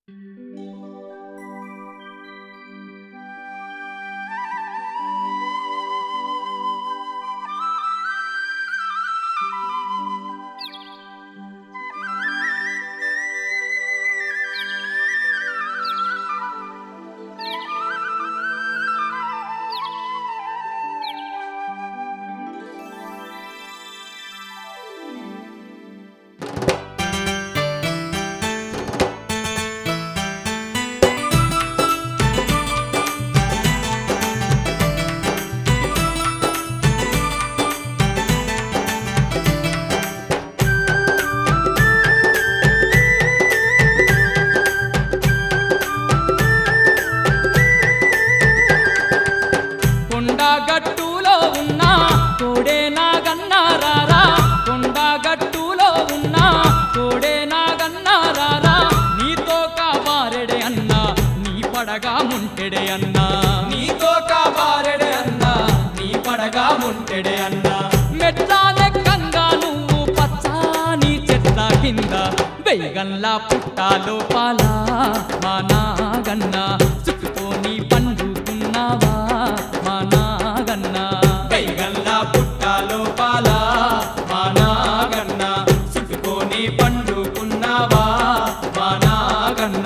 కొండగట్టులో ఉన్న కోడే నాగన్నారారా కొండగట్టులో ఉన్న కోడే నాగన్నారారా నీతో కాపారెడే అన్నా నీ పడగా ముంటెడే అన్నా నీతో కాపారెడే అన్నా నీ పడగా ముంటెడే అన్నా మెట్లానెక్కంగా నువ్వు పచ్చాని చెట్ల కింద బెయ్యగల్లా పుట్టాలో పాలా మా నాగన్న చుట్టుకొని పండుకున్నావా మా నాగన్న కైగల్లా పుట్టాలో పాల మా నాగన్న చుట్టుకొని పండుకున్నావా మా నాగన్న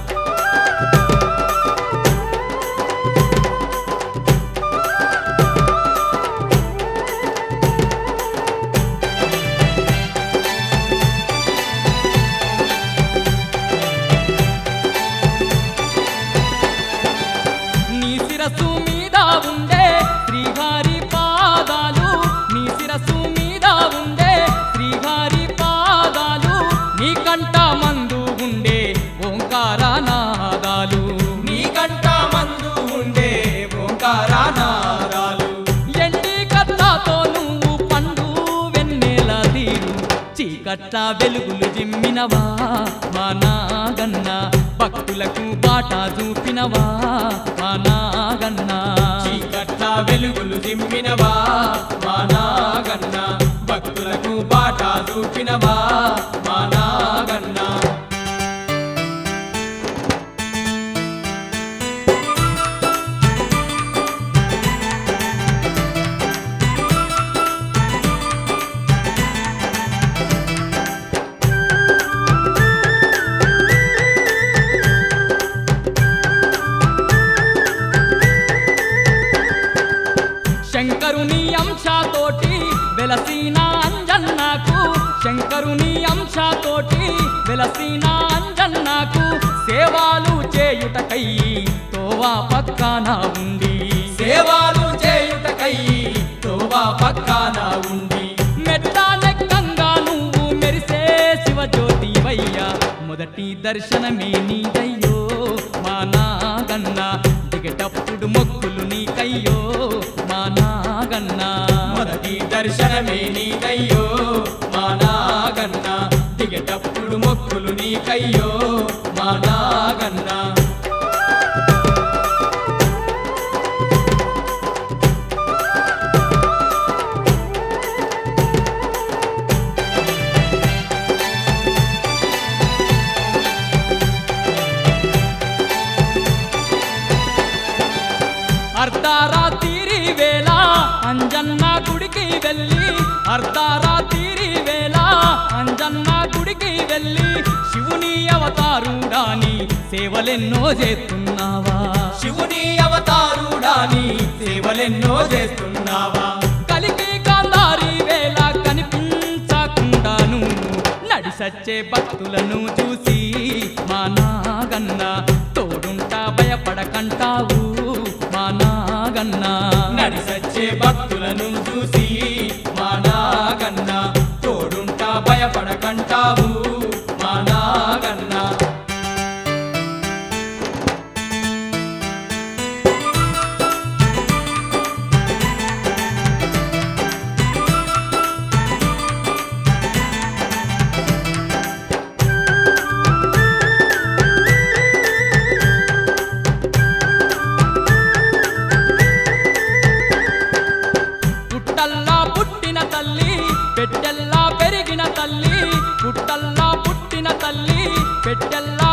నీ శిరస్సు మీద ఉండే శ్రీహరి పాదాలు నీ శిరస్సు మీద ఉండే శ్రీహరి పాదాలు నీ కంట మందు ఉండే ఓంకార నాదాలు నీ కంట మందు ఉండే ఓంకార నాదాలు ఎండి కట్టాతో నువ్వు పండు వెన్నెల తీరు చీకట్ల వెలుగులు జిమ్మినవా మా నాగన్న భక్తులకు బాట చూపినవా మా నాగన్న చీకట్ల వెలుగులు దిమ్మినవా మా నాగన్న భక్తులకు బాట చూపినవా మా నాగన్న శంకరుని అంశతోటి వెలసిన అంజన్నకు శంకరుని అంశతోటి వెలసిన అంజన్నకు సేవాలు చేయుటకై తోవా పక్కన ఉండి సేవాలు చేయుటకై తోవా పక్కన ఉండి మెట్టానెక్కంగా నువ్వు మెరిసే శివజ్యోతి వయ్యా మొదటి దర్శనమే నీదయ్యో మా నాగన్న దిగటప్పుడు మొక్కులు నీకయ్యో మా నాగన్న మొదటి దర్శనమే నీకయ్యో మా నాగన్న దిగేటప్పుడు మొక్కులు నీకయ్యో మా నాగన్న అర్ధరాత్రి వేళ అంజన్న గుడికి వెళ్ళి అర్ధరాత్రి వేళ అంజన్న గుడికి వెళ్ళి శివుని అవతారుడాని సేవలెన్నో చేస్తున్నావా శివుని అవతారుడాని సేవలెన్నో చేస్తున్నావా కలికి కాందారి వేళ కనిపించకుండాను నడిసచ్చే భక్తులను చూసి మా నాగన్న తోడుంటా భయపడకంటావు మా నాగన్న నడిసచ్చే భక్తులను చూసి మా నాగన్న తోడుంటా భయపడకంటావు మా నాగన్న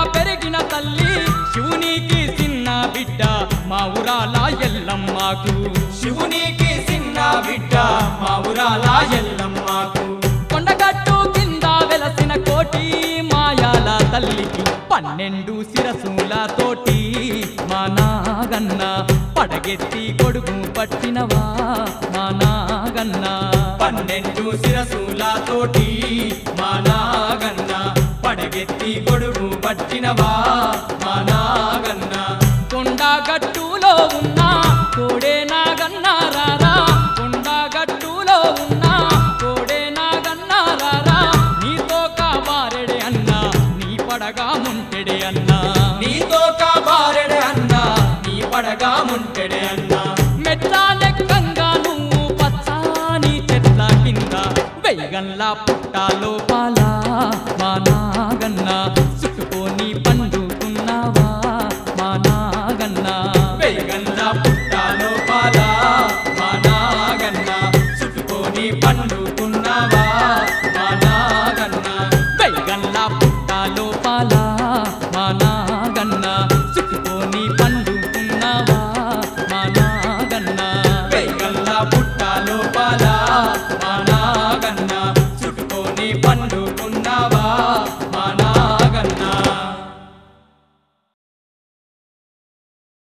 పెరిగిన తల్లి శివునికి చిన్న బిడ్డ మా ఊరాల ఎల్లమ్మకు శివునికి చిన్న బిడ్డ మా ఊరాల ఎల్లమ్మకు కొండగట్టు కింద వెలసిన కోటి మాయాల తల్లికి పన్నెండు శిరసుల తోటి మా నాగన్న పడగెత్తి కొడుకు పట్టినవా మా నాగన్న పన్నెండు శిరసుల తోటి మా నాగన్న పడగెత్తి కొడుకు పట్టినవా మా నాగన్న కొండగట్టులో ఉన్న కోడే నాగన్న రారా కొండగట్టులో ఉన్న కోడే నాగన్న రారా నీతో కాబారెడే అన్నా నీ పడగా ముంటెడే అన్నా నీతో కాబారెడే అన్నా నీ పడగా ముంటెడే అన్నా మెట్లా లెక్కంగా నువ్వు పచ్చాని చెట్ల కింద వెయ్యగల్ల పుట్టాలో పాల మా నాగన్న చుట్టుకొని పండుకున్నావా మా నాగన్న వెయ్యగల్ల పుట్టాలో పాల మా నాగన్న చుట్టుకొని పండుకున్నావా మా నాగన్న వెయ్యగల్ల పుట్టాలో పాల మా నాగన్న చుట్టుకొని